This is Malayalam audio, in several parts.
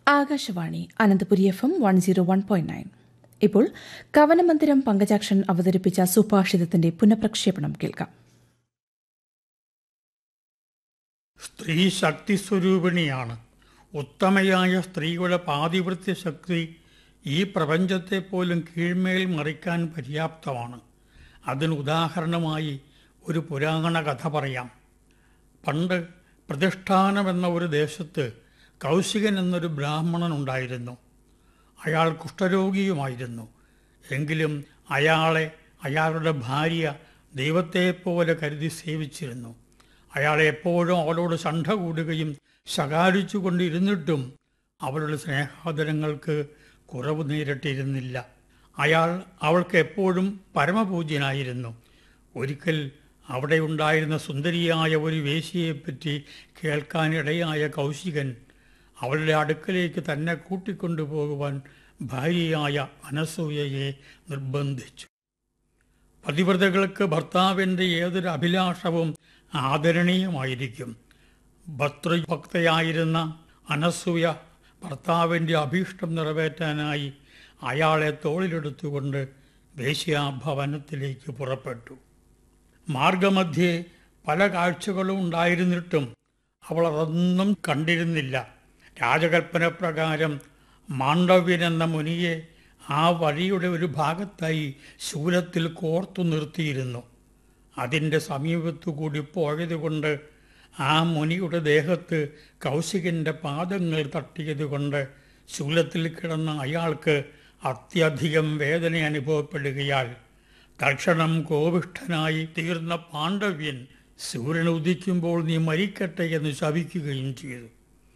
Akashvani Ananthapuri F M one zero one point nine ഇപ്പോൾ കവനമന്ദിരം പങ്കജാക്ഷൻ അവതരിപ്പിച്ച സുഭാഷിതത്തിന്റെ പുനഃപ്രക്ഷേപണം കേൾക്കാം സ്ത്രീ ശക്തി സ്വരൂപിണിയാണ് ഉത്തമയായ സ്ത്രീയുടെ പാതിവൃത്യ ശക്തി ഈ പ്രപഞ്ചത്തെ പോലും കീഴ്മേൽ മറിക്കാൻ പര്യാപ്തമാണ് അതിന് ഉദാഹരണമായി ഒരു പുരാണ കഥ പറയാം പണ്ട് പ്രതിഷ്ഠാനം എന്ന ഒരു ദേശത്ത് കൗശികൻ എന്നൊരു ബ്രാഹ്മണൻ ഉണ്ടായിരുന്നു അയാൾ കുഷ്ഠരോഗിയുമായിരുന്നു എങ്കിലും അയാളെ അയാളുടെ ഭാര്യ ദൈവത്തെപ്പോലെ കരുതി സേവിച്ചിരുന്നു അയാളെ എപ്പോഴും അവളോട് ശണ്ഠ കൂടുകയും ശകാരിച്ചു കൊണ്ടിരുന്നിട്ടും അവളുടെ സ്നേഹാദരങ്ങൾക്ക് കുറവ് നേരിട്ടിരുന്നില്ല അയാൾ അവൾക്ക് എപ്പോഴും പരമപൂജ്യനായിരുന്നു ഒരിക്കൽ അവിടെ ഉണ്ടായിരുന്ന സുന്ദരിയായ ഒരു വേശിയെപ്പറ്റി കേൾക്കാനിടയായ കൗശികൻ അവളുടെ അടുക്കലേക്ക് തന്നെ കൂട്ടിക്കൊണ്ടുപോകുവാൻ ഭാര്യയായ അനസൂയയെ നിർബന്ധിച്ചു പതിവ്രതകൾക്ക് ഭർത്താവിൻ്റെ ഏതൊരു അഭിലാഷവും ആദരണീയമായിരിക്കും ഭർത്തൃഭക്തയായിരുന്ന അനസൂയ ഭർത്താവിൻ്റെ അഭീഷ്ടം നിറവേറ്റാനായി അയാളെ തോളിലെടുത്തുകൊണ്ട് വേശ്യാഭവനത്തിലേക്ക് പുറപ്പെട്ടു മാർഗമധ്യേ പല കാഴ്ചകളും ഉണ്ടായിരുന്നിട്ടും അവൾ അതൊന്നും കണ്ടിരുന്നില്ല രാജകൽപ്പന പ്രകാരം മാണ്ഡവ്യൻ എന്ന മുനിയെ ആ വഴിയുടെ ഒരു ഭാഗത്തായി ശൂലത്തിൽ കോർത്തു നിർത്തിയിരുന്നു അതിൻ്റെ സമീപത്തു കൂടി പോയതുകൊണ്ട് ആ മുനിയുടെ ദേഹത്ത് കൗശികൻ്റെ പാദങ്ങൾ തട്ടിയതുകൊണ്ട് ശൂലത്തിൽ കിടന്ന അയാൾക്ക് അത്യധികം വേദന അനുഭവപ്പെടുകയാൽ തക്ഷണം കോപിഷ്ഠനായി തീർന്ന പാണ്ഡവ്യൻ സൂര്യൻ ഉദിക്കുമ്പോൾ നീ മരിക്കട്ടെ എന്ന് ശപിക്കുകയും ചെയ്തു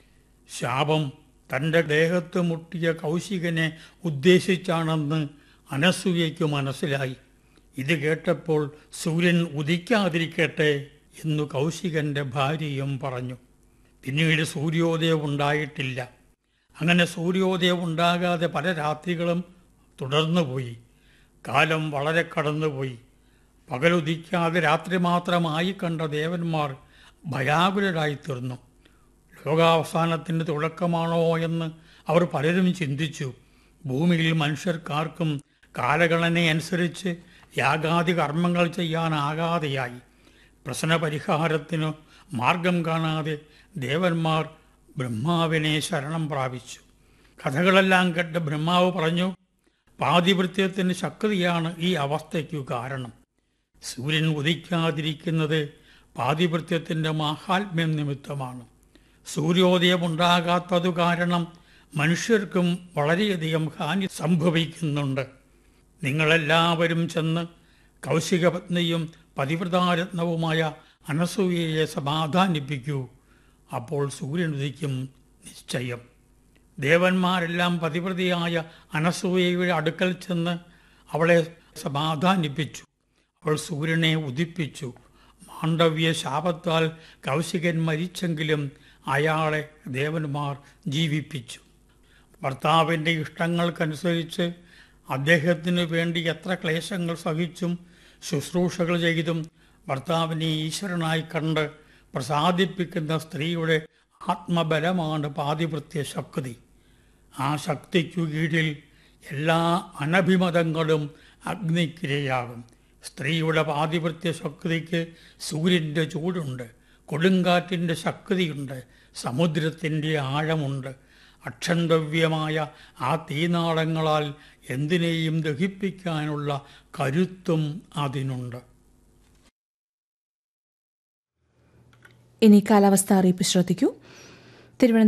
ശാപം തൻ്റെ ദേഹത്ത് മുട്ടിയ കൗശികനെ ഉദ്ദേശിച്ചാണെന്ന് അനസൂയയ്ക്ക് മനസ്സിലായി ഇത് കേട്ടപ്പോൾ സൂര്യൻ ഉദിക്കാതിരിക്കട്ടെ എന്നു കൗശികന്റെ ഭാര്യയും പറഞ്ഞു പിന്നീട് സൂര്യോദയം ഉണ്ടായിട്ടില്ല അങ്ങനെ സൂര്യോദയം ഉണ്ടാകാതെ പല രാത്രികളും തുടർന്നുപോയി കാലം വളരെ കടന്നുപോയി പകലുദിക്കാതെ രാത്രി മാത്രമായി കണ്ട ദേവന്മാർ ഭയാകുലരായി തീർന്നു ലോകാവസാനത്തിൻ്റെ തുടക്കമാണോ എന്ന് അവർ പലരും ചിന്തിച്ചു ഭൂമിയിൽ മനുഷ്യർക്കാർക്കും കാലഗണനയനുസരിച്ച് യാഗാദി കർമ്മങ്ങൾ ചെയ്യാനാകാതെയായി പ്രശ്നപരിഹാരത്തിനു മാർഗം കാണാതെ ദേവന്മാർ ബ്രഹ്മാവിനെ ശരണം പ്രാപിച്ചു കഥകളെല്ലാം കേട്ട് ബ്രഹ്മാവ് പറഞ്ഞു പാതിവൃത്യത്തിന് ശക്തിയാണ് ഈ അവസ്ഥയ്ക്കു കാരണം സൂര്യൻ ഉദിക്കാതിരിക്കുന്നത് പാതിവൃത്യത്തിൻ്റെ മാഹാത്മ്യം നിമിത്തമാണ് സൂര്യോദയമുണ്ടാകാത്തതു കാരണം മനുഷ്യർക്കും വളരെയധികം ഹാനി സംഭവിക്കുന്നുണ്ട് നിങ്ങളെല്ലാവരും ചെന്ന് കൗശികപത്നിയും പതിവ്രതാരത്നവുമായ അനസൂയയെ സമാധാനിപ്പിക്കൂ അപ്പോൾ സൂര്യൻ ഉദിക്കും നിശ്ചയം ദേവന്മാരെല്ലാം പതിവ്രതയായ അനസൂയയുടെ അടുക്കൽ ചെന്ന് അവളെ സമാധാനിപ്പിച്ചു അവൾ സൂര്യനെ ഉദിപ്പിച്ചു മാണ്ഡവ്യ ശാപത്താൽ കൗശികൻ മരിച്ചെങ്കിലും അയാളെ ദേവന്മാർ ജീവിപ്പിച്ചു ഭർത്താവിൻ്റെ ഇഷ്ടങ്ങൾക്കനുസരിച്ച് അദ്ദേഹത്തിനു വേണ്ടി എത്ര ക്ലേശങ്ങൾ സഹിച്ചും ശുശ്രൂഷകൾ ചെയ്തും ഭർത്താവിനെ ഈശ്വരനായി കണ്ട് പ്രസാദിപ്പിക്കുന്ന സ്ത്രീയുടെ ആത്മബലമാണ് പാതിവൃത്യ ശക്തി ആ ശക്തിക്കു കീഴിൽ എല്ലാ അനഭിമതങ്ങളും അഗ്നിക്കിരയാകും സ്ത്രീയുടെ പാതിവൃത്യ ശക്തിക്ക് സൂര്യൻ്റെ ചൂടുണ്ട് കൊടുങ്കാറ്റിൻ്റെ ശക്തിയുണ്ട് സമുദ്രത്തിൻ്റെ ആഴമുണ്ട് അക്ഷന്തവ്യമായ ആ തീനാളങ്ങളാൽ എന്തിനേയും ദഹിപ്പിക്കാനുള്ള കരുത്തും അതിനുണ്ട് ഇനി കാലാവസ്ഥ അറിയിപ്പ് ശ്രദ്ധിക്കൂ തിരുവനന്തപുരം